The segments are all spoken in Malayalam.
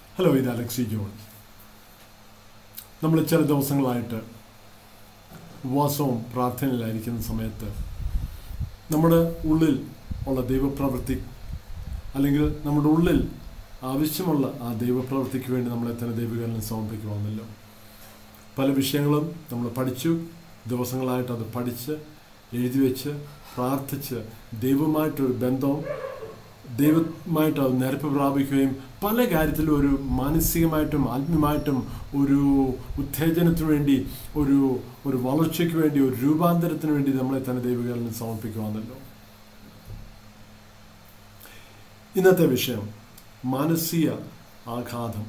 ഹലോ ഇത് അലക്സി ജോൺ നമ്മൾ ചില ദിവസങ്ങളായിട്ട് ഉപവാസവും പ്രാർത്ഥനയിലായിരിക്കുന്ന സമയത്ത് നമ്മുടെ ഉള്ളിൽ ഉള്ള ദൈവപ്രവൃത്തി അല്ലെങ്കിൽ നമ്മുടെ ഉള്ളിൽ ആവശ്യമുള്ള ആ ദൈവപ്രവൃത്തിക്ക് വേണ്ടി നമ്മളെ തന്നെ ദൈവകാലം സമർപ്പിക്കുവാന്നല്ലോ പല വിഷയങ്ങളും നമ്മൾ പഠിച്ചു ദിവസങ്ങളായിട്ട് അത് പഠിച്ച് എഴുതി വെച്ച് പ്രാർത്ഥിച്ച് ദൈവമായിട്ടൊരു ബന്ധവും ദൈവമായിട്ട് അത് നിരപ്പ് പ്രാപിക്കുകയും പല കാര്യത്തിലും ഒരു മാനസികമായിട്ടും ആത്മീയമായിട്ടും ഒരു ഉത്തേജനത്തിന് വേണ്ടി ഒരു ഒരു വളർച്ചയ്ക്ക് വേണ്ടി ഒരു രൂപാന്തരത്തിന് വേണ്ടി നമ്മളെ തന്നെ ദൈവകാലം സമർപ്പിക്കുവാന്നല്ലോ ഇന്നത്തെ വിഷയം മാനസിക ആഘാതം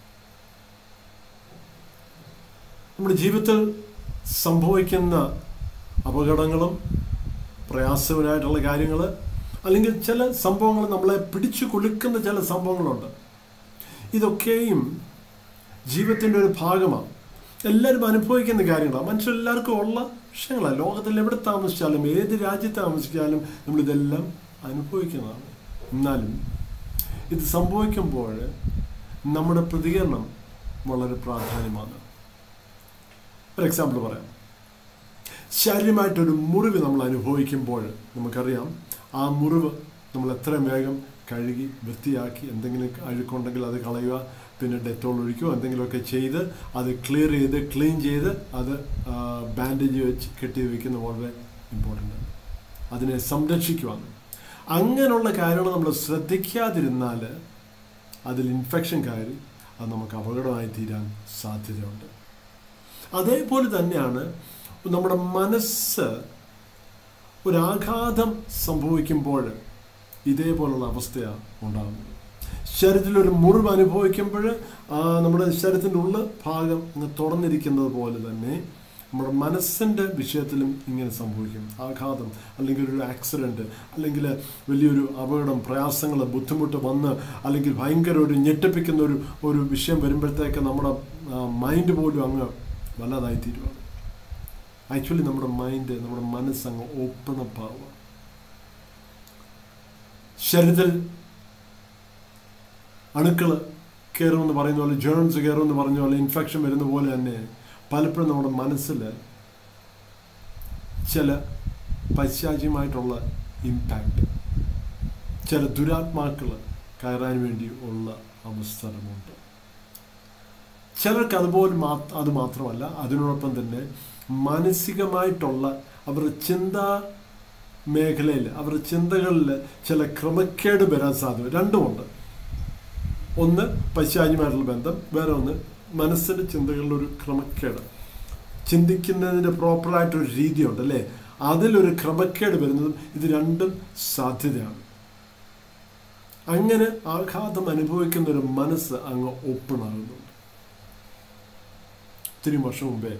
നമ്മുടെ ജീവിതത്തിൽ സംഭവിക്കുന്ന അപകടങ്ങളും പ്രയാസകരമായിട്ടുള്ള കാര്യങ്ങൾ അല്ലെങ്കിൽ ചില സംഭവങ്ങൾ നമ്മളെ പിടിച്ചു കുലുക്കുന്ന ചില സംഭവങ്ങളുണ്ട് ഇതൊക്കെയും ജീവിതത്തിൻ്റെ ഒരു ഭാഗമാണ് എല്ലാവരും അനുഭവിക്കുന്ന കാര്യങ്ങളാണ് മനുഷ്യരെല്ലാവർക്കും ഉള്ള വിഷയങ്ങളാണ് ലോകത്തിൽ എവിടെ താമസിച്ചാലും ഏത് രാജ്യത്ത് താമസിച്ചാലും നമ്മളിതെല്ലാം അനുഭവിക്കുന്നതാണ് എന്നാലും ഇത് സംഭവിക്കുമ്പോൾ നമ്മുടെ പ്രതികരണം വളരെ പ്രാധാന്യമാണ് ഒരു എക്സാമ്പിൾ പറയാം ശാരീരമായിട്ടൊരു മുറിവ് നമ്മൾ അനുഭവിക്കുമ്പോൾ നമുക്കറിയാം ആ മുറിവ് നമ്മൾ എത്രയും വേഗം കഴുകി വൃത്തിയാക്കി എന്തെങ്കിലും അഴുക്കുണ്ടെങ്കിൽ അത് കളയുക പിന്നെ ഡെറ്റോൾ ഒഴിക്കുക എന്തെങ്കിലുമൊക്കെ ചെയ്ത് അത് ക്ലിയർ ചെയ്ത് ക്ലീൻ ചെയ്ത് അത് ബാൻഡേജ് വെച്ച് കെട്ടി വയ്ക്കുന്ന വളരെ ഇമ്പോർട്ടൻ്റ് ആണ് അതിനെ സംരക്ഷിക്കുവാണ് അങ്ങനെയുള്ള കാര്യങ്ങൾ നമ്മൾ ശ്രദ്ധിക്കാതിരുന്നാൽ അതിൽ ഇൻഫെക്ഷൻ കയറി അത് നമുക്ക് അപകടമായി തീരാൻ സാധ്യതയുണ്ട് അതേപോലെ തന്നെയാണ് നമ്മുടെ മനസ്സ് ഒരാഘാതം സംഭവിക്കുമ്പോൾ ഇതേപോലുള്ള അവസ്ഥയാണ് ഉണ്ടാകുന്നത് ശരീരത്തിലൊരു മുറിവ് അനുഭവിക്കുമ്പോൾ നമ്മുടെ ശരീരത്തിൻ്റെ ഉള്ള ഭാഗം അങ്ങ് തുറന്നിരിക്കുന്നത് പോലെ തന്നെ നമ്മുടെ മനസ്സിൻ്റെ വിഷയത്തിലും ഇങ്ങനെ സംഭവിക്കും ആഘാതം അല്ലെങ്കിൽ ഒരു ആക്സിഡൻറ്റ് അല്ലെങ്കിൽ വലിയൊരു അപകടം പ്രയാസങ്ങൾ ബുദ്ധിമുട്ട് വന്ന് അല്ലെങ്കിൽ ഭയങ്കര ഒരു ഞെട്ടിപ്പിക്കുന്ന ഒരു ഒരു വിഷയം വരുമ്പോഴത്തേക്ക് നമ്മുടെ മൈൻഡ് പോലും അങ്ങ് വല്ലാതായി തീരുവാണ് ആക്ച്വലി നമ്മുടെ മൈൻഡ് നമ്മുടെ മനസ്സ് അങ്ങ് ഓപ്പൺ അപ്പ് ആവുക ശരീരത്തിൽ അണുക്കൾ കയറുമെന്ന് പറയുന്ന പോലെ ജേൺസ് കയറുമെന്ന് പറഞ്ഞ പോലെ ഇൻഫെക്ഷൻ വരുന്ന പോലെ തന്നെ പലപ്പോഴും നമ്മുടെ മനസ്സിൽ ചില പൈശാചികമായിട്ടുള്ള ഇമ്പാക്റ്റ് ചില ദുരാത്മാക്കൾ കയറാൻ വേണ്ടി ഉള്ള അവസരമുണ്ട് ചിലർക്ക് അതുപോലെ മാ അത് മാത്രമല്ല അതിനോടൊപ്പം തന്നെ മാനസികമായിട്ടുള്ള അവരുടെ ചിന്താ മേഖലയിൽ അവരുടെ ചിന്തകളിൽ ചില ക്രമക്കേട് വരാൻ സാധ്യത രണ്ടുമുണ്ട് ഒന്ന് പൈശാചികമായിട്ടുള്ള ബന്ധം വേറെ ഒന്ന് മനസ്സിൻ്റെ ചിന്തകളിൽ ഒരു ക്രമക്കേട് ചിന്തിക്കുന്നതിൻ്റെ പ്രോപ്പറായിട്ടൊരു രീതിയുണ്ട് അല്ലേ അതിലൊരു ക്രമക്കേട് വരുന്നതും ഇത് രണ്ടും സാധ്യതയാണ് അങ്ങനെ ആഘാതം അനുഭവിക്കുന്ന ഒരു മനസ്സ് അങ്ങ് ഓപ്പൺ ആകുന്നുണ്ട് ഒത്തിരി വർഷം മുമ്പേ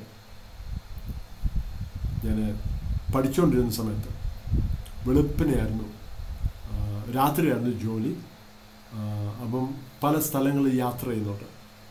ഞാൻ പഠിച്ചുകൊണ്ടിരുന്ന സമയത്ത് വെളുപ്പിനെയായിരുന്നു രാത്രിയായിരുന്നു ജോലി അപ്പം പല സ്ഥലങ്ങളിൽ യാത്ര ചെയ്യുന്നുണ്ട്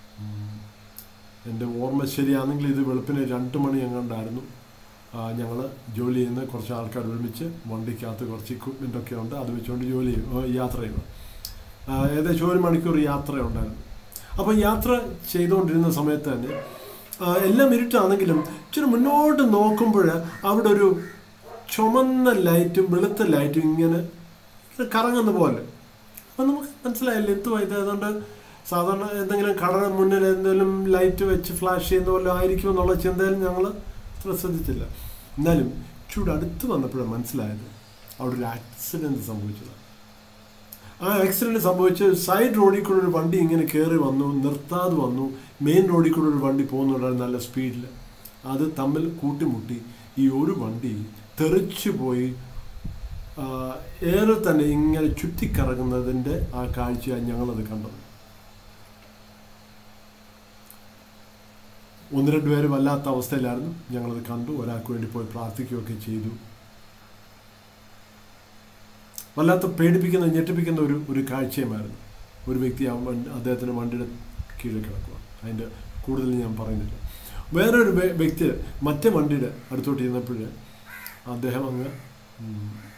എൻ്റെ ഓർമ്മ ശരിയാണെങ്കിൽ ഇത് വെളുപ്പിന് രണ്ട് മണി എങ്ങാണ്ടായിരുന്നു ഞങ്ങൾ ജോലി ചെയ്യുന്ന കുറച്ച് ആൾക്കാർ ഒരുമിച്ച് വണ്ടിക്കകത്ത് കുറച്ച് ഇക്വിപ്മെൻ്റ് ഒക്കെ ഉണ്ട് അത് വെച്ചുകൊണ്ട് ജോലി ചെയ്യും യാത്ര ചെയ്യുന്നു ഏകദേശം ഒരു മണിക്കൂർ യാത്ര ഉണ്ടായിരുന്നു അപ്പോൾ യാത്ര ചെയ്തുകൊണ്ടിരുന്ന സമയത്ത് തന്നെ എല്ലാം ഇരുട്ടാണെങ്കിലും ഇച്ചിരി മുന്നോട്ട് നോക്കുമ്പോൾ അവിടെ ഒരു ചുമന്ന ലൈറ്റും വെളുത്ത ലൈറ്റും ഇങ്ങനെ കറങ്ങുന്ന പോലെ അപ്പം നമുക്ക് മനസ്സിലായില്ല എന്തുവാ ഇത് അതുകൊണ്ട് സാധാരണ എന്തെങ്കിലും കട മുന്നിൽ എന്തെങ്കിലും ലൈറ്റ് വെച്ച് ഫ്ലാഷ് ചെയ്യുന്ന പോലെ ആയിരിക്കും എന്നുള്ള ചിന്തയിൽ ഞങ്ങൾ അത്ര ശ്രദ്ധിച്ചില്ല എന്നാലും ചൂട് അടുത്ത് വന്നപ്പോഴാണ് മനസ്സിലായത് അവിടെ ഒരു ആക്സിഡൻറ്റ് സംഭവിച്ചത് ആ ആക്സിഡൻറ്റ് സംഭവിച്ച് സൈഡ് റോഡിൽ കൂടെ ഒരു വണ്ടി ഇങ്ങനെ കയറി വന്നു നിർത്താതെ വന്നു മെയിൻ റോഡിൽ കൂടെ ഒരു വണ്ടി പോകുന്നുണ്ടായിരുന്നു നല്ല സ്പീഡിൽ അത് തമ്മിൽ കൂട്ടിമുട്ടി ഈ ഒരു വണ്ടി തെറിച്ചു പോയി ഏറെ തന്നെ ഇങ്ങനെ ചുറ്റിക്കറങ്ങുന്നതിൻ്റെ ആ കാഴ്ചയാണ് ഞങ്ങളത് കണ്ടത് ഒന്ന് രണ്ട് പേര് വല്ലാത്ത അവസ്ഥയിലായിരുന്നു ഞങ്ങളത് കണ്ടു ഒരാൾക്ക് വേണ്ടി പോയി പ്രാർത്ഥിക്കുകയൊക്കെ ചെയ്തു വല്ലാത്ത പേടിപ്പിക്കുന്ന ഞെട്ടിപ്പിക്കുന്ന ഒരു ഒരു കാഴ്ചയുമായിരുന്നു ഒരു വ്യക്തി അദ്ദേഹത്തിൻ്റെ വണ്ടിയുടെ കീഴിൽ കിടക്കുക അതിൻ്റെ കൂടുതൽ ഞാൻ പറയുന്നില്ല വേറൊരു വ്യക്തി മറ്റേ വണ്ടിയുടെ അടുത്തോട്ട് ചെന്നപ്പോൾ അദ്ദേഹം അങ്ങ്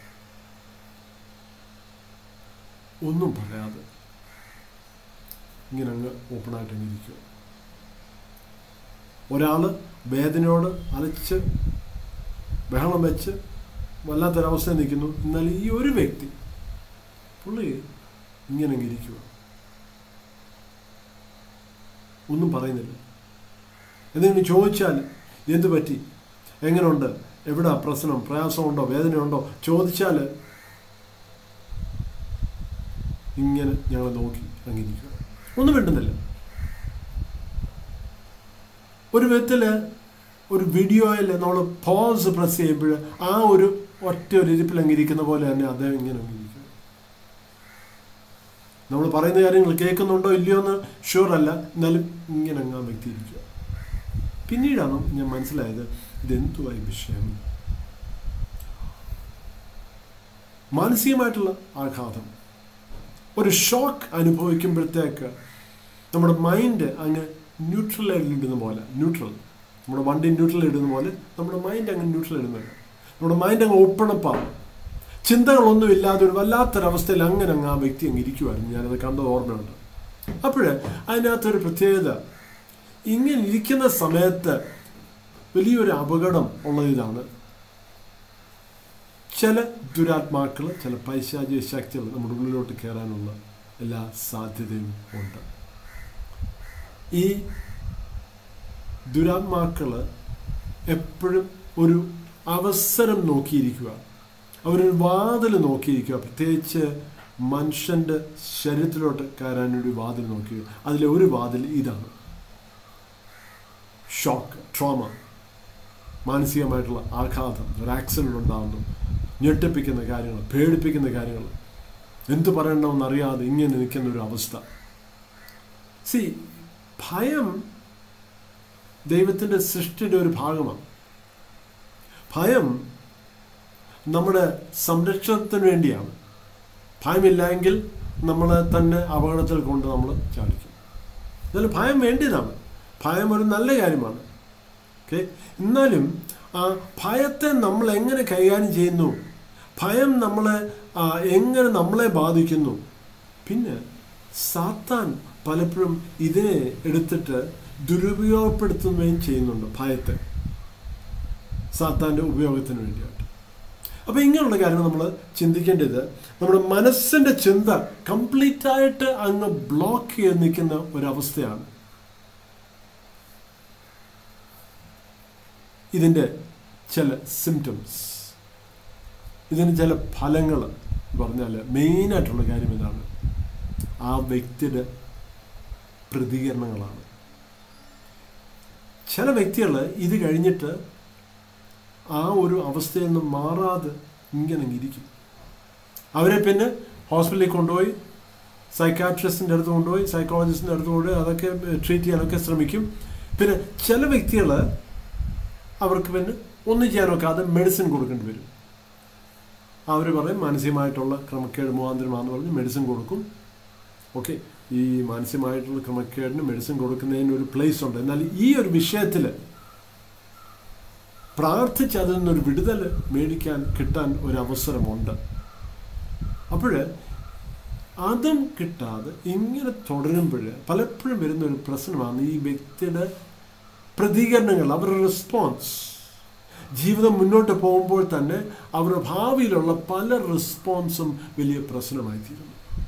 ഒന്നും പറയാതെ ഇങ്ങനെ അങ്ങ് ഓപ്പണായിട്ട് അങ്ങ് ഇരിക്കുക ഒരാൾ വേദനയോട് അലച്ച് ബഹളം വെച്ച് വല്ലാത്തൊരവസ്ഥയിൽ നിൽക്കുന്നു എന്നാൽ ഈ ഒരു വ്യക്തി പുള്ളി ഇങ്ങനെ അങ്ങ് ഇരിക്കുക ഒന്നും പറയുന്നില്ല എന്തെങ്കിലും ചോദിച്ചാൽ എന്ത് പറ്റി എങ്ങനെയുണ്ട് എവിടെ പ്രശ്നം പ്രയാസമുണ്ടോ വേദനയുണ്ടോ ചോദിച്ചാൽ ഇങ്ങനെ ഞങ്ങളെ നോക്കി അങ്ങിരിക്കുക ഒന്നും വേണ്ടുന്നില്ല ഒരു വിധത്തിൽ ഒരു വീഡിയോയിൽ നമ്മൾ പോസ് പ്രസ് ചെയ്യുമ്പോൾ ആ ഒരു ഒറ്റ ഒരു ഇരിപ്പിൽ അങ്ങിരിക്കുന്ന പോലെ തന്നെ അദ്ദേഹം ഇങ്ങനെ അങ്ങിരിക്കുക നമ്മൾ പറയുന്ന കാര്യങ്ങൾ കേൾക്കുന്നുണ്ടോ ഇല്ലയോ എന്ന് ഷുവർ അല്ല എന്നാലും ഇങ്ങനെ അങ്ങ് ആ വ്യക്തി ഇരിക്കുക പിന്നീടാണ് ഞാൻ മനസ്സിലായത് ഇതെന്തുവായി വിഷയം മാനസികമായിട്ടുള്ള ആഘാതം ഒരു ഷോക്ക് അനുഭവിക്കുമ്പോഴത്തേക്ക് നമ്മുടെ മൈൻഡ് അങ്ങ് ന്യൂട്രലായിട്ട് ഇടുന്ന പോലെ ന്യൂട്രൽ നമ്മുടെ വണ്ടി ന്യൂട്രൽ ഇടുന്ന പോലെ നമ്മുടെ മൈൻഡ് അങ്ങ് ന്യൂട്രൽ ഇടുന്നില്ല നമ്മുടെ മൈൻഡ് അങ്ങ് ഓപ്പണപ്പാണ് ചിന്തകളൊന്നും ഇല്ലാതെ ഒരു വല്ലാത്തൊരവസ്ഥയിൽ അങ്ങനെ അങ്ങ് ആ വ്യക്തി അങ്ങ് ഇരിക്കുമായിരുന്നു ഞാനത് കണ്ടത് ഓർമ്മയുണ്ട് അപ്പോൾ അതിനകത്തൊരു പ്രത്യേകത ഇങ്ങനെ ഇരിക്കുന്ന സമയത്ത് വലിയൊരു അപകടം ഉള്ളത് ഇതാണ് ചില ദുരാത്മാക്കൾ ചില പൈശാചിക ശക്തികൾ നമ്മുടെ ഉള്ളിലോട്ട് കയറാനുള്ള എല്ലാ സാധ്യതയും ഉണ്ട് ഈ ദുരാത്മാക്കൾ എപ്പോഴും ഒരു അവസരം നോക്കിയിരിക്കുക അവരൊരു വാതിൽ നോക്കിയിരിക്കുക പ്രത്യേകിച്ച് മനുഷ്യൻ്റെ ശരീരത്തിലോട്ട് കയറാനൊരു വാതിൽ നോക്കുക അതിലെ ഒരു വാതിൽ ഇതാണ് ഷോക്ക് ട്രോമ മാനസികമായിട്ടുള്ള ആഘാതം ഒരു ആക്സിഡൻ്റ് ഉണ്ടാകുന്നു ഞെട്ടിപ്പിക്കുന്ന കാര്യങ്ങൾ പേടിപ്പിക്കുന്ന കാര്യങ്ങൾ എന്തു പറയണമെന്നറിയാതെ ഇങ്ങനെ നിൽക്കുന്ന ഒരു അവസ്ഥ സി ഭയം ദൈവത്തിൻ്റെ സൃഷ്ടിയുടെ ഒരു ഭാഗമാണ് ഭയം നമ്മുടെ സംരക്ഷണത്തിന് വേണ്ടിയാണ് ഭയമില്ലെങ്കിൽ നമ്മളെ തന്നെ അപകടത്തിൽ കൊണ്ട് നമ്മൾ ചാടിക്കും എന്നാലും ഭയം വേണ്ടിയതാണ് ഭയം ഒരു നല്ല കാര്യമാണ് ഓക്കെ എന്നാലും ആ ഭയത്തെ നമ്മൾ എങ്ങനെ കൈകാര്യം ചെയ്യുന്നു ഭയം നമ്മളെ ആ, എങ്ങനെ നമ്മളെ ബാധിക്കുന്നു പിന്നെ സാത്താൻ പലപ്പോഴും ഇതിനെ എടുത്തിട്ട് ദുരുപയോഗപ്പെടുത്തുകയും ചെയ്യുന്നുണ്ട് ഭയത്തെ സാത്താൻ്റെ ഉപയോഗത്തിന് വേണ്ടിയിട്ട് അപ്പോൾ ഇങ്ങനെയുള്ള കാര്യങ്ങൾ നമ്മൾ ചിന്തിക്കേണ്ടത് നമ്മുടെ മനസ്സിൻ്റെ ചിന്ത കംപ്ലീറ്റ് ആയിട്ട് അങ്ങ് ബ്ലോക്ക് ചെയ്ത് നിൽക്കുന്ന ഒരവസ്ഥയാണ് ഇതിൻ്റെ ചില സിംറ്റംസ് ഇതിന് ചില ഫലങ്ങൾ പറഞ്ഞാൽ മെയിനായിട്ടുള്ള കാര്യം ഇതാണ് ആ വ്യക്തിയുടെ പ്രതികരണങ്ങളാണ് ചില വ്യക്തികൾ ഇത് കഴിഞ്ഞിട്ട് ആ ഒരു അവസ്ഥയിൽ നിന്ന് മാറാതെ ഇങ്ങനെ അങ്ങ് ഇരിക്കും അവരെ പിന്നെ ഹോസ്പിറ്റലിൽ കൊണ്ടുപോയി സൈക്കാട്രിസ്റ്റിൻ്റെ അടുത്ത് കൊണ്ടുപോയി സൈക്കോളജിസ്റ്റിൻ്റെ അടുത്ത് കൊണ്ടുപോയി അതൊക്കെ ട്രീറ്റ് ചെയ്യാനൊക്കെ ശ്രമിക്കും പിന്നെ ചില വ്യക്തികൾ അവർക്ക് പിന്നെ ഒന്നും ചെയ്യാനൊക്കെ അത് മെഡിസിൻ കൊടുക്കേണ്ടി വരും അവർ പറയും മാനസികമായിട്ടുള്ള ക്രമക്കേട് മുഖാന്തരമാണെന്ന് പറഞ്ഞ് മെഡിസിൻ കൊടുക്കും ഓക്കെ ഈ മാനസികമായിട്ടുള്ള ക്രമക്കേടിന് മെഡിസിൻ കൊടുക്കുന്നതിന് ഒരു പ്ലേസ് ഉണ്ട് എന്നാൽ ഈ ഒരു വിഷയത്തിൽ പ്രാർത്ഥിച്ച് അതിൽ നിന്നൊരു വിടുതൽ മേടിക്കാൻ കിട്ടാൻ ഒരു അവസരമുണ്ട് അപ്പോൾ അതും കിട്ടാതെ ഇങ്ങനെ തുടരുമ്പോൾ പലപ്പോഴും വരുന്ന ഒരു പ്രശ്നമാണ് ഈ വ്യക്തിയുടെ പ്രതികരണങ്ങൾ അവരുടെ റെസ്പോൺസ് ജീവിതം മുന്നോട്ട് പോകുമ്പോൾ തന്നെ അവരുടെ ഭാവിയിലുള്ള പല റെസ്പോൺസും വലിയ പ്രശ്നമായി തീരുന്നു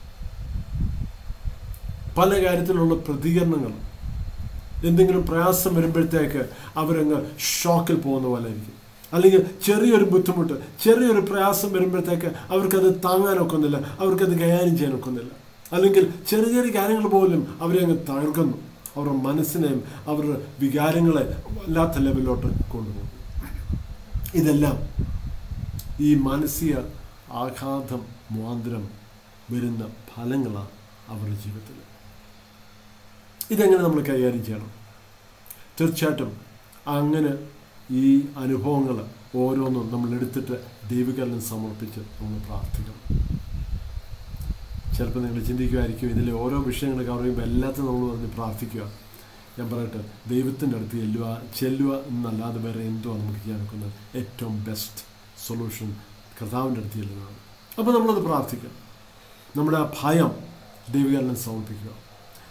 പല കാര്യത്തിലുള്ള പ്രതികരണങ്ങൾ എന്തെങ്കിലും പ്രയാസം വരുമ്പോഴത്തേക്ക് അവരങ്ങ് ഷോക്കിൽ പോകുന്ന പോലെ ആയിരിക്കും അല്ലെങ്കിൽ ചെറിയൊരു ബുദ്ധിമുട്ട് ചെറിയൊരു പ്രയാസം വരുമ്പോഴത്തേക്ക് അവർക്കത് താങ്ങാനൊക്കുന്നില്ല അവർക്കത് കൈകാര്യം ചെയ്യാനൊക്കുന്നില്ല അല്ലെങ്കിൽ ചെറിയ ചെറിയ കാര്യങ്ങൾ പോലും അവരെ അങ്ങ് തകർക്കുന്നു അവരുടെ മനസ്സിനെയും അവരുടെ വികാരങ്ങളെ വല്ലാത്ത ലെവലിലോട്ട് കൊണ്ടുപോകും ഇതെല്ലാം ഈ മാനസിക ആഘാതം മുഖാന്തരം വരുന്ന ഫലങ്ങളാണ് അവരുടെ ജീവിതത്തിൽ ഇതെങ്ങനെ നമ്മൾ കൈകാര്യം ചെയ്യണം തീർച്ചയായിട്ടും അങ്ങനെ ഈ അനുഭവങ്ങൾ ഓരോന്നും നമ്മൾ എടുത്തിട്ട് ദൈവകരണം സമർപ്പിച്ച് നമ്മൾ പ്രാർത്ഥിക്കണം ചിലപ്പോൾ നിങ്ങൾ ചിന്തിക്കുമായിരിക്കും ഇതിലെ ഓരോ വിഷയങ്ങൾ കവർ ചെയ്യുമ്പോൾ എല്ലാത്തിനും നമ്മൾ പറഞ്ഞ് പ്രാർത്ഥിക്കുക ഞാൻ പറയട്ടെ ദൈവത്തിൻ്റെ അടുത്ത് ചെല്ലുക ചെല്ലുക എന്നല്ലാതെ വേറെ എന്തോ നമുക്ക് ചെയ്യാൻ ഒക്കുന്നത് ഏറ്റവും ബെസ്റ്റ് സൊല്യൂഷൻ കർത്താവിൻ്റെ അടുത്ത് ചെല്ലുന്നതാണ് അപ്പോൾ നമ്മളത് പ്രാർത്ഥിക്കുക നമ്മുടെ ആ ഭയം ദൈവകരണം സമർപ്പിക്കുക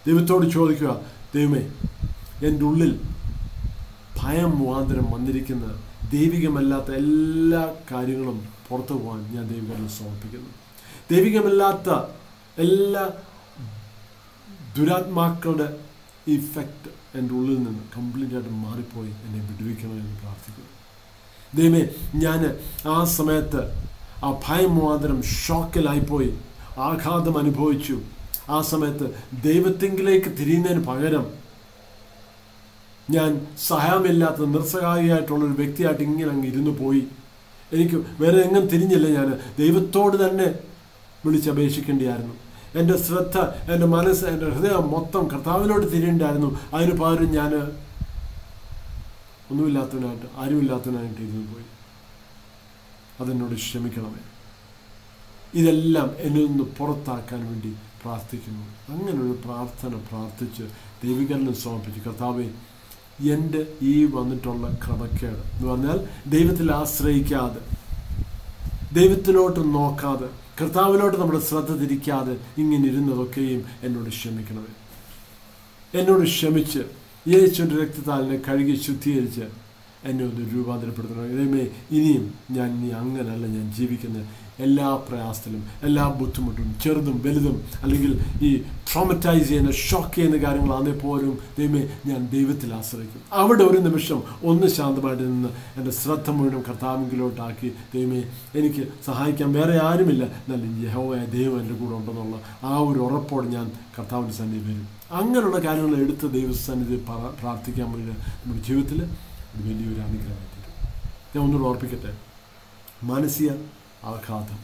ദൈവത്തോട് ചോദിക്കുക ദൈവമേ എൻ്റെ ഉള്ളിൽ ഭയം മുഖാന്തരം വന്നിരിക്കുന്ന ദൈവികമല്ലാത്ത എല്ലാ കാര്യങ്ങളും പുറത്തു പോകാൻ ഞാൻ ദൈവികരണം സമർപ്പിക്കുന്നു ദൈവികമല്ലാത്ത എല്ലാ ദുരാത്മാക്കളുടെ ഇഫക്റ്റ് എൻ്റെ ഉള്ളിൽ നിന്ന് കംപ്ലീറ്റ് ആയിട്ട് മാറിപ്പോയി എന്നെ വിടുവിക്കണമെന്ന് പ്രാർത്ഥിക്കുന്നു ദൈവമേ ഞാൻ ആ സമയത്ത് ആ ഭയം മുഖാന്തരം ഷോക്കിലായിപ്പോയി ആഘാതം അനുഭവിച്ചു ആ സമയത്ത് ദൈവത്തെങ്കിലേക്ക് തിരിയുന്നതിന് പകരം ഞാൻ സഹായമില്ലാത്ത നിസ്സഹായിയായിട്ടുള്ള ഒരു വ്യക്തിയായിട്ട് ഇങ്ങനെ അങ്ങ് ഇരുന്ന് പോയി എനിക്ക് വേറെ എങ്ങും തിരിഞ്ഞില്ല ഞാൻ ദൈവത്തോട് തന്നെ വിളിച്ചപേക്ഷിക്കേണ്ടിയായിരുന്നു എൻ്റെ ശ്രദ്ധ എൻ്റെ മനസ്സ് എൻ്റെ ഹൃദയം മൊത്തം കർത്താവിനോട് തിരിയണ്ടായിരുന്നു അതിന് പകരം ഞാൻ ഒന്നുമില്ലാത്തവനായിട്ട് ആരുമില്ലാത്തവനായിട്ട് ഇരുന്ന് പോയി അതെന്നോട് ക്ഷമിക്കണമേ ഇതെല്ലാം എന്നിൽ നിന്ന് പുറത്താക്കാൻ വേണ്ടി പ്രാർത്ഥിക്കുന്നു അങ്ങനെ ഒരു പ്രാർത്ഥന പ്രാർത്ഥിച്ച് ദൈവികരണം സമർപ്പിച്ച് കർത്താവെ എൻ്റെ ഈ വന്നിട്ടുള്ള ക്രമക്കേട് എന്ന് പറഞ്ഞാൽ ദൈവത്തിൽ ആശ്രയിക്കാതെ ദൈവത്തിലോട്ട് നോക്കാതെ കർത്താവിലോട്ട് നമ്മുടെ ശ്രദ്ധ തിരിക്കാതെ ഇങ്ങനെ ഇരുന്നതൊക്കെയും എന്നോട് ക്ഷമിക്കണമേ എന്നോട് ക്ഷമിച്ച് യേശുവിൻ്റെ രക്തത്താലിനെ കഴുകി ശുദ്ധീകരിച്ച് എന്നെ ഒന്ന് രൂപാന്തരപ്പെടുത്തണം ദൈവമേ ഇനിയും ഞാൻ ഇനി അങ്ങനല്ല ഞാൻ ജീവിക്കുന്നത് എല്ലാ പ്രയാസത്തിലും എല്ലാ ബുദ്ധിമുട്ടും ചെറുതും വലുതും അല്ലെങ്കിൽ ഈ ട്രോമറ്റൈസ് ചെയ്യുന്ന ഷോക്ക് ചെയ്യുന്ന കാര്യങ്ങളാണെങ്കിൽ പോലും ദൈവമേ ഞാൻ ദൈവത്തിൽ ആശ്രയിക്കും അവിടെ ഒരു നിമിഷം ഒന്ന് ശാന്തമായിട്ട് നിന്ന് എൻ്റെ ശ്രദ്ധ മുഴുവൻ കർത്താവിങ്കിലോട്ടാക്കി ദൈവമേ എനിക്ക് സഹായിക്കാൻ വേറെ ആരുമില്ല നല്ല യഹോവയ ദൈവം എൻ്റെ കൂടെ ഉണ്ടെന്നുള്ള ആ ഒരു ഉറപ്പോടെ ഞാൻ കർത്താവിൻ്റെ സന്നിധി വരും അങ്ങനെയുള്ള കാര്യങ്ങൾ എടുത്ത് ദൈവസന്നിധി പറ- പ്രാർത്ഥിക്കാൻ വേണ്ടി നമ്മുടെ ജീവിതത്തിൽ ഇത് വലിയൊരു അനുഗ്രഹമായി തീരും ഞാൻ ഒന്നുകൂടെ ഓർപ്പിക്കട്ടെ മാനസിക ആഘാതം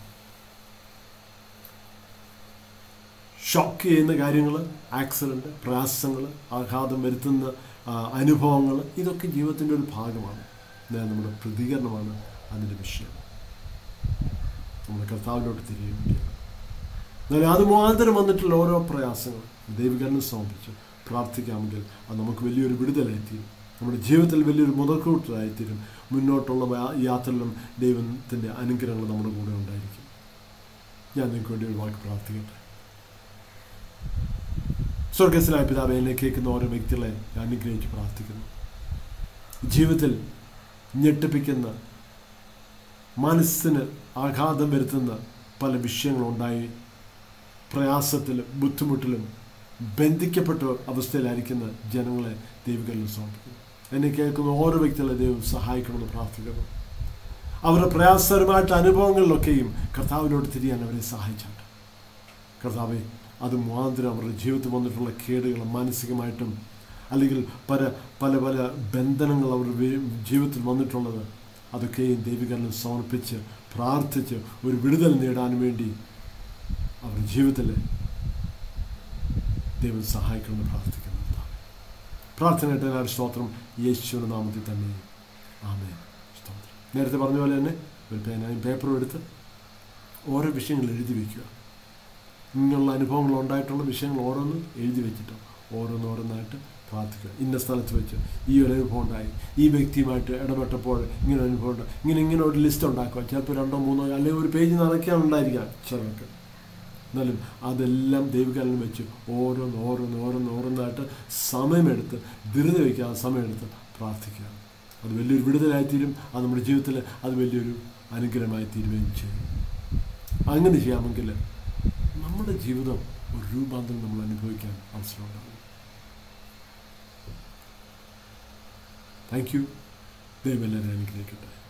ഷോക്ക് ചെയ്യുന്ന കാര്യങ്ങൾ ആക്സിഡൻറ്റ് പ്രയാസങ്ങൾ ആഘാതം വരുത്തുന്ന അനുഭവങ്ങൾ ഇതൊക്കെ ജീവിതത്തിൻ്റെ ഒരു ഭാഗമാണ് എന്നാൽ നമ്മുടെ പ്രതികരണമാണ് അതിൻ്റെ വിഷയം നമ്മൾ കർത്താവിലോട്ട് തിരികെ വേണ്ടിയാണ് എന്നാൽ അത് മുഖാന്തരം വന്നിട്ടുള്ള ഓരോ പ്രയാസങ്ങൾ ദൈവകരണം സമർപ്പിച്ച് പ്രാർത്ഥിക്കാമെങ്കിൽ അത് നമുക്ക് വലിയൊരു വിടുതലായിത്തീരും നമ്മുടെ ജീവിതത്തിൽ വലിയൊരു മുതൽക്കൂട്ടായിത്തീരും മുന്നോട്ടുള്ള യാ- യാത്രയിലും ദൈവത്തിൻ്റെ അനുഗ്രഹങ്ങൾ നമ്മുടെ കൂടെ ഉണ്ടായിരിക്കും ഞാൻ നിങ്ങൾക്ക് വേണ്ടി ഒരു വാക്ക് പ്രാർത്ഥിക്കട്ടെ സ്വർഗസ്വനായ പിതാവെ എന്നെ കേൾക്കുന്ന ഓരോ വ്യക്തികളെ ഞാൻ അനുഗ്രഹിച്ച് പ്രാർത്ഥിക്കുന്നു ജീവിതത്തിൽ ഞെട്ടിപ്പിക്കുന്ന മനസ്സിന് ആഘാതം വരുത്തുന്ന പല വിഷയങ്ങളുണ്ടായി പ്രയാസത്തിലും ബുദ്ധിമുട്ടിലും ബന്ധിക്കപ്പെട്ട അവസ്ഥയിലായിരിക്കുന്ന ജനങ്ങളെ ദൈവങ്ങളിൽ സമർപ്പിക്കുന്നു എന്നെ കേൾക്കുന്ന ഓരോ വ്യക്തികളെ ദൈവം സഹായിക്കണമെന്ന് പ്രാർത്ഥിക്കുന്നു അവരുടെ പ്രയാസകരമായിട്ട് അനുഭവങ്ങളിലൊക്കെയും കർത്താവിനോട് തിരിയാൻ അവരെ സഹായിച്ചാട്ട് കർത്താവെ അത് മുഖാന്തരം അവരുടെ ജീവിതത്തിൽ വന്നിട്ടുള്ള കേടുകൾ മാനസികമായിട്ടും അല്ലെങ്കിൽ പല പല പല ബന്ധനങ്ങൾ അവരുടെ വി- ജീവിതത്തിൽ വന്നിട്ടുള്ളത് അതൊക്കെയും ദൈവികരണം സമർപ്പിച്ച് പ്രാർത്ഥിച്ച് ഒരു വിടുതൽ നേടാൻ വേണ്ടി അവരുടെ ജീവിതത്തിൽ ദൈവം സഹായിക്കണമെന്ന് പ്രാർത്ഥിക്കുന്നു പ്രാർത്ഥനയായിട്ട് ഞാൻ ഒരു സ്തോത്രം യേശുവിൻ്റെ നാമത്തിൽ തന്നെ ആമേ സ്തോത്രം നേരത്തെ പറഞ്ഞ പോലെ തന്നെ ഒരു പേനയും പേപ്പറും എടുത്ത് ഓരോ വിഷയങ്ങൾ എഴുതി വയ്ക്കുക ഇങ്ങനെയുള്ള അനുഭവങ്ങൾ ഉണ്ടായിട്ടുള്ള വിഷയങ്ങൾ ഓരോന്ന് എഴുതി വെച്ചിട്ട് ഓരോന്നോരോന്നായിട്ട് പ്രാർത്ഥിക്കുക ഇന്ന സ്ഥലത്ത് വെച്ച് ഈ ഒരു അനുഭവം ഉണ്ടായി ഈ വ്യക്തിയുമായിട്ട് ഇടപെട്ടപ്പോൾ ഇങ്ങനെ അനുഭവം ഉണ്ടായി ഇങ്ങനെ ഇങ്ങനെ ഒരു ലിസ്റ്റ് ഉണ്ടാക്കുക ചിലപ്പോൾ രണ്ടോ മൂന്നോ അല്ലെങ്കിൽ ഒരു പേജ് നിറയ്ക്കാൻ ഉണ്ടായിരിക്കാം ചിലർക്ക് എന്നാലും അതെല്ലാം ദൈവകാലം വെച്ച് ഓരോന്ന് ഓരോന്ന് ഓരോന്ന് ഓരോന്നായിട്ട് സമയമെടുത്ത് ധൃതി വയ്ക്കാതെ സമയമെടുത്ത് പ്രാർത്ഥിക്കുക അത് വലിയൊരു വിടുതലായിത്തീരും അത് നമ്മുടെ ജീവിതത്തിൽ അത് വലിയൊരു അനുഗ്രഹമായി തീരുകയും ചെയ്യും അങ്ങനെ ചെയ്യാമെങ്കിൽ നമ്മുടെ ജീവിതം ഒരു രൂപാന്തരം നമ്മൾ അനുഭവിക്കാൻ അവസരമുണ്ടാകും താങ്ക് യു ദൈവം എല്ലാവരും അനുഗ്രഹിക്കട്ടെ